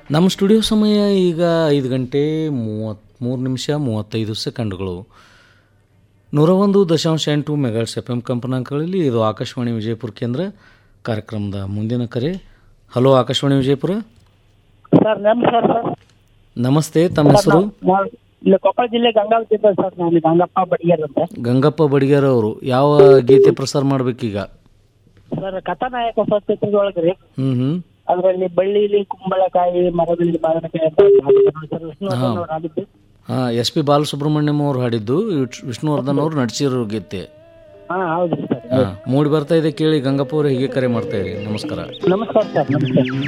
ನಮ್ಮ ಸ್ಟುಡಿಯೋ ಸಮಯ ಈಗ ಐದು ಗಂಟೆ ಮೂವತ್ತ್ಮೂರು ನಿಮಿಷ ಮೂವತ್ತೈದು ಸೆಕೆಂಡ್ಗಳು ನೂರ ಒಂದು ದಶಾಂಶ ಎಂಟು ಮೆಗಾಟ್ಸ್ ಎಫ್ ಎಮ್ ಕಂಪನಾಂಕಗಳಲ್ಲಿ ಇದು ಆಕಾಶವಾಣಿ ವಿಜಯಪುರ ಕೇಂದ್ರ ಕಾರ್ಯಕ್ರಮದ ಮುಂದಿನ ಕರೆ ಹಲೋ ಆಕಾಶವಾಣಿ ವಿಜಯಪುರ ಸರ್ ನಮಸ್ಕಾರ ಸರ್ ನಮಸ್ತೆ ತಮ್ಮ ಹೆಸರು ನಾವು ಇಲ್ಲಿ ಕೊಪ್ಪಳ ಜಿಲ್ಲೆ ಗಂಗಾವತಿ ಇದ್ದೆ ಸರ್ ನಾನು ಇಲ್ಲಿ ಗಂಗಪ್ಪ ಬಡಿಗೇರ್ ಅಂತ ಗಂಗಪ್ಪ ಬಡಿಗೇರ್ ಅವರು ಯಾವ ಗೀತೆ ಪ್ರಸಾರ ಮಾಡ್ಬೇಕೀಗ ಸರ್ ಕಥಾನಾಯಕ ಚಿತ್ರದೊಳಗೆ ರೀ ಹ್ಞೂ ಹ್ಞೂ ಅದರಲ್ಲಿ ಬಳ್ಳಿಲಿ ಕುಂಬಳಕಾಯಿ ಮರದಲ್ಲಿ ಮಾವಿನಕಾಯಿ ಅಂತ ಹಾಡಿದ್ರು ಸರ್ ವಿಷ್ಣುವರ್ಧನ್ ಅವ್ರು ಹಾಡಿದ್ದು ಹಾಂ ಎಸ್ ಪಿ ಬಾಲಸುಬ್ರಹ್ಮಣ್ಯಂ ಅವ್ರು ಹಾಡಿದ್ದು ವಿಟ್- ವಿಷ್ಣುವರ್ಧನ್ ಅವರು ನಟಿಸಿರೋ ಗೀತೆ ಹಾ ಹೌದು ಸರ್ ಹಾಂ ಮೂಡಿ ಬರ್ತಾ ಇದೆ ಕೇಳಿ ಗಂಗಪ್ಪ ಅವರು ಹೀಗೆ ಕರೆ ಮಾಡ್ತಾ ಇರಿ ನಮಸ್ಕಾರ ನಮಸ್ಕಾರ ಸರ್ ನಮಸ್ಕಾರ